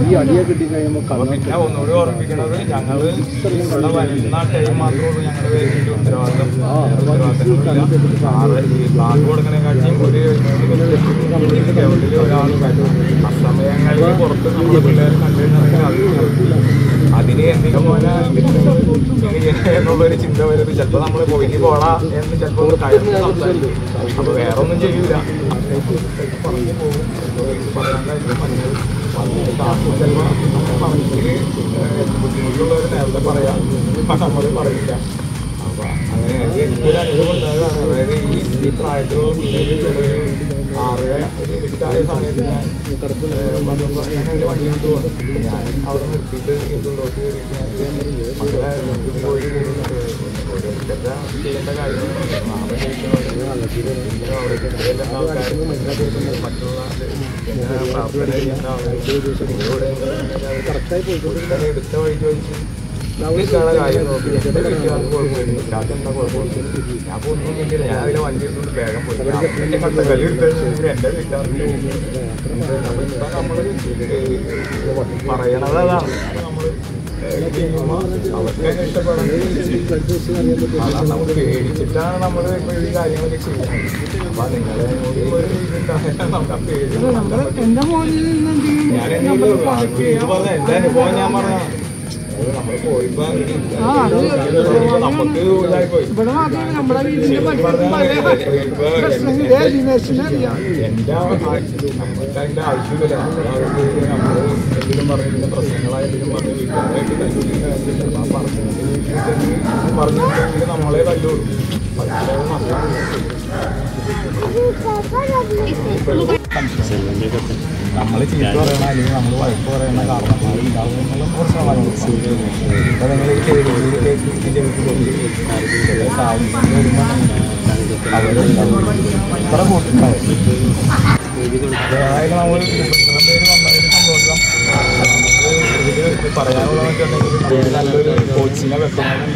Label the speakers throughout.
Speaker 1: ഈ അടിയെ കിട്ടി കഴിയുമ്പോൾ
Speaker 2: അപ്പൊ പിന്നെ ഒന്നുകൂടി ഓർമ്മിക്കണത് ഞങ്ങള് ഇവിടെ വരുന്ന ടൈം മാത്രമേ ഉള്ളൂ ഞങ്ങളുടെ പേരിൽ ഉത്തരവാദിത്തം ഉത്തരവാദിത്തങ്ങളില്ല സാറ് ഈ ബാങ്ക് കൊടുക്കണേക്കാട്ടിയും ഒരു ഗ്രൗണ്ടിൽ ഒരാൾ അസമയങ്ങളിൽ പുറത്ത് നമ്മുടെ പിള്ളേർ കണ്ടിട്ടുണ്ടെങ്കിൽ അത് അതിന് എന്തെങ്കിലും പോലെ എന്നുള്ളൊരു ചിന്ത വരുന്നത് ചിലപ്പോൾ നമ്മൾ പോയി പോടാ എന്ന് ചിലപ്പോൾ കയറി സംസാരിക്കും അപ്പൊ വേറെ ഒന്നും ചെയ്യൂല പറഞ്ഞു പോകും പറയാൻ കാര്യം പറഞ്ഞത് ബുദ്ധിമുട്ടുള്ളവർ നേരത്തെ പറയാം നമ്മൾ പറയില്ല അപ്പൊ അങ്ങനെ എനിക്കൊരു അനുഭവം ഉണ്ടായതാണ് അതായത് ഈ ഈ പ്രായത്തിലുള്ള പിള്ളേര് ആറ് എട്ടായ സമയത്ത് ഞാൻ ഏഹ് വന്നപ്പോ ഞാൻ എൻ്റെ വണ്ടി കൊണ്ട് പോകുന്നു ഞാൻ അവിടെ നിർത്തിയിട്ട് ഇതിലോട്ട് കയറിയിട്ട് ഞാൻ മക്കളെ നമുക്ക് പോയി ഓരോരുത്തരുടെ ചെയ്യേണ്ട കാര്യങ്ങൾ നാളെ കഴിക്കണം അവിടെ എല്ലാ ആൾക്കാരും മറ്റുള്ള പിന്നെ പ്രാർത്ഥന ചെയ്യുന്ന ആളുകളോട് എടുത്ത വഴി ചോദിച്ചു ഇതൊക്കെയാണ് കാര്യം നോക്കി എന്റെ വീട്ടുകാർക്ക് കുഴപ്പമില്ല ഇല്ലാത്ത എന്താ കുഴപ്പമില്ല ഞാൻ ഇപ്പൊ ഒന്നും ചെയ്തില്ല ഞാൻ അതിലെ വണ്ടി എടുത്തുകൊണ്ട് വേഗം പോയി ഞാൻ എന്റെ കട്ടക്കല്ല് എടുത്തു എന്റെ വീട്ടുകാർക്ക് അപ്പൊ ഇപ്പൊ നമ്മള് പറയണത് അതാണ് നമ്മള് ചെയ്യുമ്പോ അവർക്ക് തന്നെ ഇഷ്ടപ്പെടാൻ അതാണ് നമുക്ക് പേടിച്ചിട്ടാണ് നമ്മൾ ഇപ്പൊ ഈ കാര്യങ്ങളൊക്കെ ചെയ്യുന്നത് അപ്പൊ നിങ്ങളെ കൂടി ഒരു ഇതുണ്ടായാൽ നമുക്ക് ആ പേടി
Speaker 3: എന്റെ മോനിൽ നിന്ന് എന്ത് ചെയ്യും?
Speaker 2: ഞാൻ എന്തെങ്കിലും ഇത് പറഞ്ഞ എന്റെ അനുഭവം ഞാൻ പറഞ്ഞ നമ്മള് പോയിപ്പോ
Speaker 3: ആ, അത്
Speaker 2: നമുക്ക് ഇതായി പോയി
Speaker 3: ഇവിടെ മാത്രമല്ല നമ്മുടെ വീടിന്റെ പരിസരത്ത് പല പ്രശ്നങ്ങളെ ദിനേശിനെ അറിയാം
Speaker 2: എന്റെ ആ- നമുക്ക് അതിന്റെ ആവശ്യമില്ല നമ്മളവർക്ക് നമ്മള് എന്തെങ്കിലും പറഞ്ഞ പ്രശ്നങ്ങളായ എന്തെങ്കിലും പറഞ്ഞ് വീട്ടുകാരായിട്ട് തല്ലുകൊടുക്കുക ആ പറഞ്ഞിട്ടുണ്ടെങ്കിൽ പറഞ്ഞിട്ടുണ്ടെങ്കിൽ നമ്മളെ തല്ലുള്ളൂ മനസ്സിലാവും നമ്മൾ ചീത്ത പറയണ അല്ലെങ്കിൽ നമ്മൾ വഴക്ക് പറയണ കാരണന്മാർ ഉണ്ടാവും എന്നുള്ള പ്രശ്നമാണ് ഇപ്പൊ നിങ്ങൾ ഈ ചെവിയിൽ കേക്ക് ഇതിന്റെ വീട്ടിൽ ചില സാഹചര്യം വരുമ്പോൾ അവരുണ്ടാവും ഇത്ര കൂട്ടുണ്ടാവും അതായത് നമ്മൾ ഇത്രയും പേര് വന്നതിന് സന്തോഷം നമുക്ക് ഇതില് പറയാനുള്ളത് വെച്ചിട്ടുണ്ടെങ്കിൽ നമുക്ക് നല്ലൊരു കോച്ചിനെ വെക്കണം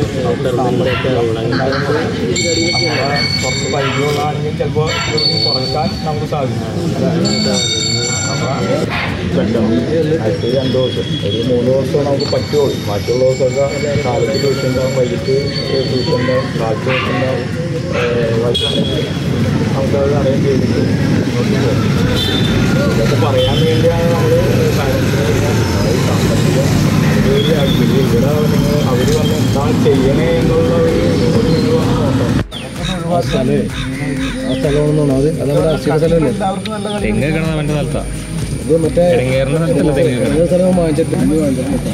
Speaker 2: കുറച്ച് പരിചയമുള്ളതാണെങ്കിൽ ചിലപ്പോൾ കുറയ്ക്കാൻ നമുക്ക് സാധിക്കും അപ്പോൾ ആഴ്ചയിൽ രണ്ട് ദിവസം ഒരു മൂന്ന് ദിവസം നമുക്ക് പറ്റുള്ളൂ ബാക്കിയുള്ള ദിവസമൊക്കെ കാലത്ത് ട്യൂഷൻ ഉണ്ടാവും വൈകിട്ട് ട്യൂഷൻ ഉണ്ടാവും കാലത്ത് ട്യൂഷൻ ഉണ്ടാവും വൈകിട്ടുണ്ടെങ്കിൽ നമുക്കത് അറേഞ്ച് ചെയ്തിട്ട് മുന്നോട്ട് പോകും ഇതൊക്കെ പറയാൻ വേണ്ടിയാണ് നമ്മൾ സാമ്പത്തിക ഒരു ആവശ്യം ഇവിടെ നിങ്ങൾ അവർ വന്ന് എന്താണ് ചെയ്യണേ എന്നുള്ള ഒരു ഒരു ഇത് വന്ന് നോക്കാം
Speaker 1: ആ സ്ഥലമേ ആ സ്ഥലമാണെന്നാണ് അത് അത് നമ്മുടെ അശ്വര സ്ഥലമല്ലേ
Speaker 2: എല്ലാവർക്കും നല്ല കളി
Speaker 4: തെങ്ങ് വെക്കണം അവൻ്റെ സ്ഥലത്താ
Speaker 1: ഇത് മറ്റേ
Speaker 4: ഇടങ്ങേറുന്ന സ്ഥലത്തല്ല തെങ്ങ് വെക്കണം
Speaker 1: ഏത് സ്ഥലം വാങ്ങിച്ചിട്ട് ഇന്ന് വാങ്ങിച്ചിട്ട്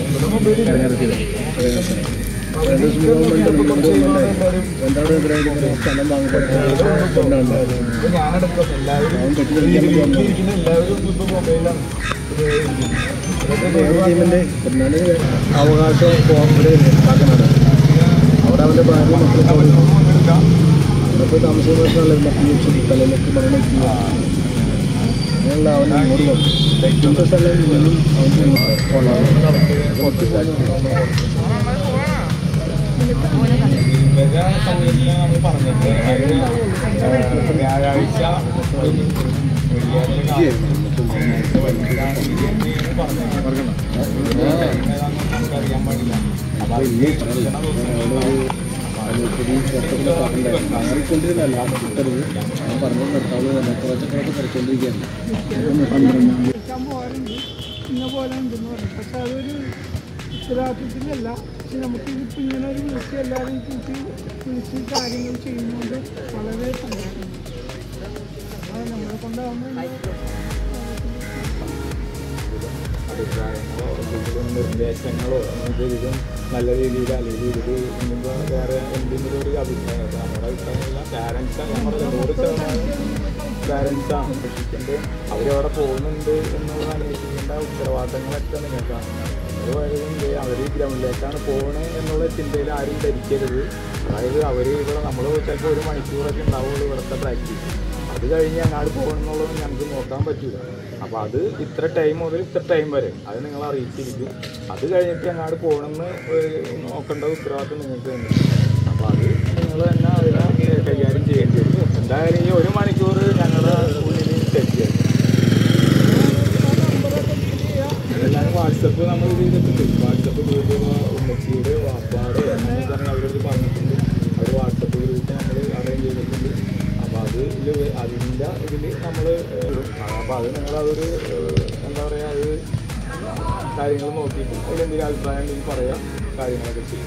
Speaker 1: എന്താണ് ഇവിടെ സ്ഥലം വാങ്ങിക്കൊണ്ടാണ്
Speaker 2: ഇപ്പൊ ഞാനടക്കം എല്ലാവരും ഇരിക്കുന്ന എല്ലാവരും ഇപ്പൊ മൊബൈലാണ്
Speaker 1: ടീമിന്റെ എന്നാല് അവകാശം ഫോമില് ഉണ്ടാക്കുന്നത് അവിടെ അവന്റെ ഭാര്യ മക്കളെ അവിടെ താമസിക്കുന്ന പ്രശ്നമല്ല പി എച്ച് തലയിലേക്ക് മരണം അങ്ങനെയുള്ള അവൻ ഇങ്ങോട്ട് പോകും ഇന്നത്തെ സ്ഥലം ഇവനും അവന്
Speaker 2: ഇവരുടെ സമയത്തില് നമ്മൾ പറഞ്ഞിട്ട് അതായത് വ്യാഴാഴ്ച നമുക്കറിയാൻ പാടില്ല അപ്പൊ
Speaker 1: മാറിക്കൊണ്ടിരുന്നല്ല കിട്ടരുത് ഞാൻ പറഞ്ഞു നിർത്താവുള്ളൂ തന്നെ കുറച്ചൊക്കെ കുറച്ചുകൊണ്ടിരിക്കുകയാണ്
Speaker 3: വിളിക്കാൻ പോകാറുണ്ട് ഇന്ന പോലെ ഉണ്ടെന്ന് പറയും പക്ഷെ അതൊരു ഉത്തരവാദിത്തത്തിലല്ല പക്ഷെ നമുക്ക് ഇതിപ്പോൾ ഇങ്ങനെ ഒരു വിളിച്ച് എല്ലാവരും കൂട്ടി വിളിച്ച് കാര്യങ്ങൾ ചെയ്യുന്നതുകൊണ്ട് വളരെ സന്തോഷമുണ്ട് അത് നമ്മളെ കൊണ്ടാകുമ്പോൾ
Speaker 2: അഭിപ്രായങ്ങളോ എന്തെങ്കിലും നിർദ്ദേശങ്ങളോ എന്തെങ്കിലും നല്ല രീതിയിൽ അല്ലെങ്കിൽ ഇത് ഇനിയിപ്പോൾ വേറെ എന്തെങ്കിലും ഒരു അഭിപ്രായം ഇപ്പൊ നമ്മുടെ അഭിപ്രായമല്ല പാരൻസാണ് നമ്മുടെ നൂറ് ശതമാനം പാരൻസാണ് പക്ഷേ അവരവിടെ പോകുന്നുണ്ട് എന്നുള്ളത് അന്വേഷിക്കേണ്ട ഉത്തരവാദിത്തങ്ങളൊക്കെ നിങ്ങൾക്കാണ് അവർ വരുന്നുണ്ട് അവർ ഗ്രൗണ്ടിലേക്കാണ് പോകണേ എന്നുള്ള ചിന്തയിൽ ആരും ധരിക്കരുത് അതായത് അവർ ഇവിടെ നമ്മൾ ചിലപ്പോൾ ഒരു മണിക്കൂറൊക്കെ ഉണ്ടാവുള്ളൂ ഇവിടുത്തെ പ്രാക്ടീസ് അത് കഴിഞ്ഞ് അങ്ങോട്ട് പോകണം എന്നുള്ളത് ഞങ്ങൾക്ക് നോക്കാൻ പറ്റില്ല അപ്പോൾ അത് ഇത്ര ടൈം മുതൽ ഇത്ര ടൈം വരെ അത് നിങ്ങൾ അറിയിച്ചിരിക്കും അത് കഴിഞ്ഞിട്ട് അങ്ങോട്ട് പോകണമെന്ന് ഒരു നോക്കേണ്ട ഉത്തരവാദിത്വം നിങ്ങൾക്ക് തന്നെ അപ്പോൾ അത് നിങ്ങൾ തന്നെ അതിനെ ഏ, കൈകാര്യം ചെയ്യേണ്ടി വരും എന്തായാലും ഈ ഒരു മണിക്കൂർ ഞങ്ങളുടെ ഉള്ളിൽ സെറ്റ് ചെയ്യും എല്ലാവരും വാട്സപ്പ് വാട്സപ്പ് നമ്മൾ ചെയ്തിട്ടുണ്ട് വാട്സപ്പ് ഗ്രൂപ്പ് ഉമ്മച്ചിയുടെ വാപ്പാട് എന്നൊക്കെ പറഞ്ഞ് അവരോട് പറഞ്ഞിട്ടുണ്ട് അവർ വാട്സപ്പ് ഗ്രൂപ്പ് നമ്മൾ അറേഞ്ച് ചെയ്തിട്ടുണ്ട് അപ്പോൾ അത് അതിൻ്റെ ഇതിൽ നമ്മൾ അപ്പോൾ അത് നിങ്ങളതൊരു ഏഹ്, എന്താ പറയുക അത് കാര്യങ്ങൾ നോക്കിയിട്ട് അതിലെന്തെങ്കിലും അഭിപ്രായം ഉണ്ടെങ്കിൽ പറയാം കാര്യങ്ങളൊക്കെ ചെയ്യാം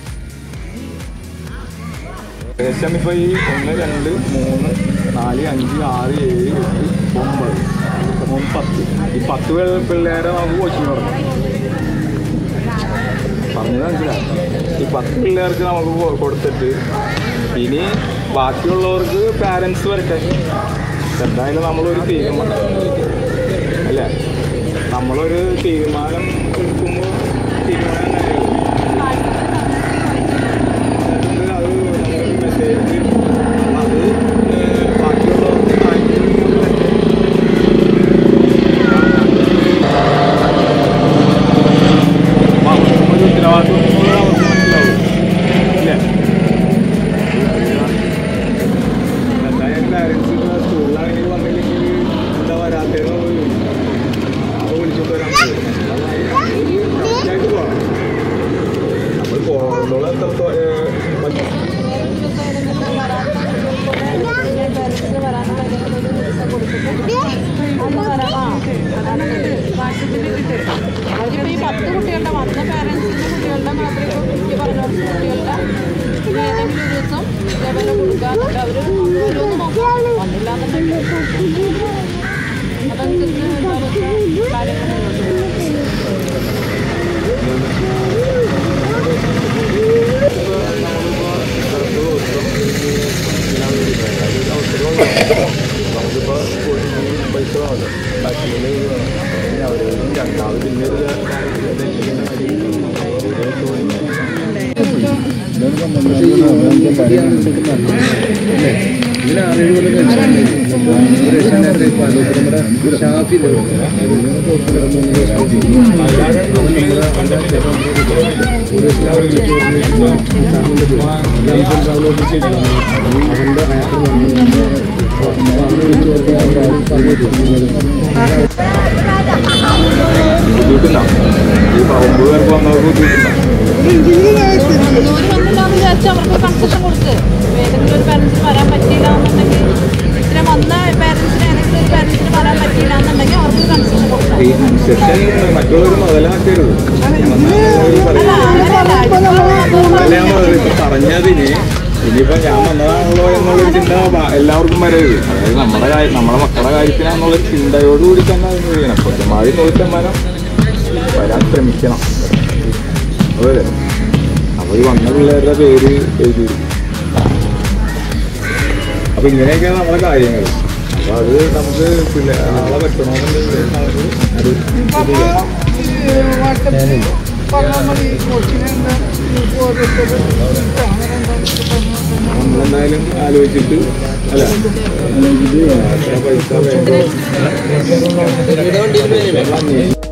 Speaker 2: ഏകദേശം ഇപ്പോൾ ഈ ഒന്ന് രണ്ട് മൂന്ന് നാല് അഞ്ച് ആറ് ഏഴ് എട്ട് ഒമ്പത് മൂന്ന് പത്ത് ഈ പത്ത് പേര് പിള്ളേരെ നമുക്ക് കോച്ചിങ് തുടങ്ങാം പറഞ്ഞത് മനസ്സിലായി ഈ പത്ത് പിള്ളേർക്ക് നമുക്ക് കൊ- കൊടുത്തിട്ട് ഇനി ബാക്കിയുള്ളവർക്ക് പാരൻസ് വരട്ടെ എന്തായാലും നമ്മളൊരു തീരുമാനം അല്ലേ നമ്മളൊരു തീരുമാനം എടുക്കുമ്പോൾ തീരുമാനം നല്ലത് അത് നമ്മളൊരു മെസ്സേജ് അത് ഏഹ്, ബാക്കിയുള്ളവർക്ക് താല്പര്യം ഒരു ഉത്തരവാദിത്വം എന്നുള്ളത് അവർക്ക് മനസ്സിലാവും ഇല്ലേ എന്തായാലും പാരൻസ് സ്കൂളിലാണെങ്കിൽ വന്നില്ലെങ്കിൽ എന്താ വരാത്തതെന്ന് അപ്പോൾ വിളിച്ചോണ്ട് വരാൻ കറക്റ്റായിട്ട് പോകണം നമ്മൾ പോകുന്നോളം എത്രത്തോളം പറ്റും
Speaker 5: അവരിപ്പോ ഈ പത്ത് കുട്ടികളുടെ വന്ന പാരൻസിന്റെ കുട്ടികളുടെ മാത്രമേ ഈ പറഞ്ഞ കുട്ടികളുടെ പിന്നെ ഏതെങ്കിലും ഒരു ദിവസം ഇതേപോലെ കൊടുക്കാറുണ്ട് അവര് ഓരോന്ന് നോക്കും വന്നില്ലാന്നുണ്ടെങ്കിൽ അതനുസരിച്ച് എന്താ വെച്ചാൽ കാര്യങ്ങൾ മുന്നോട്ട് പോകും
Speaker 2: നമുക്കിപ്പോൾ പൈസ വേണമല്ലോ ബാക്കിയിൽ അവരും രണ്ടാമത് പിന്നെ ഒരു
Speaker 1: ഇതിന് ആറേഴ് കൊല്ലം നമ്മുടെ ഷാഫി
Speaker 2: ബുദ്ധിമുട്ടുണ്ടോ ഈ ഒമ്പത് പേർക്ക് വന്നവർക്ക് ബുദ്ധിമുട്ടുണ്ടോ
Speaker 5: ജോലി വന്നില്ലാന്ന് വിചാരിച്ച് അവർക്ക് കൺസെഷൻ കൊടുക്ക് ഏതെങ്കിലും ഒരു പാരൻസിന് വരാൻ പറ്റിയില്ല എന്നുണ്ടെങ്കിൽ ഇത്ര വന്ന പാരൻസിന് ഏതെങ്കിലും ഒരു പാരൻസിന് വരാൻ പറ്റിയില്ല എന്നുണ്ടെങ്കിൽ അവർക്ക് കൺസെഷൻ കൊടുക്കാം
Speaker 2: ഈ സെഷൻ മറ്റുള്ളവർ മുതലാക്കരുത്
Speaker 5: അല്ല അങ്ങനെയല്ല
Speaker 2: അതല്ല ഞാൻ പറഞ്ഞത് ഇപ്പൊ പറഞ്ഞതിന് ഇനിയിപ്പോ ഞാൻ വന്നതാണല്ലോ എന്നുള്ളൊരു ചിന്ത ബ- എല്ലാവർക്കും വരരുത് അതായത് നമ്മുടെ കാര്യം നമ്മുടെ മക്കളുടെ കാര്യത്തിനാന്നുള്ളൊരു ചിന്തയോടുകൂടി തന്നെ അത് ചെയ്യണം കൊച്ചമാരി നോക്കന്മാരം വരാൻ ശ്രമിക്കണം അതുപോലെ അപ്പൊ ഈ വന്ന പിള്ളേരുടെ പേര് എഴുതി അപ്പൊ ഇങ്ങനെയൊക്കെയാണ് നമ്മുടെ കാര്യങ്ങൾ അപ്പൊ അത് നമുക്ക് പിള്ളേ ആളെ പറ്റണമെന്നുണ്ടെങ്കിൽ നമുക്ക് അത് ഇത് ചെയ്യാം.
Speaker 3: പറഞ്ഞാൽ മതി കോച്ചിനെ എന്താ ഓരോരുത്തർ അങ്ങനെ എന്താ
Speaker 2: നമ്മളെന്തായാലും ആലോചിച്ചിട്ട് അല്ല എത്ര പൈസ വേണ്ടോ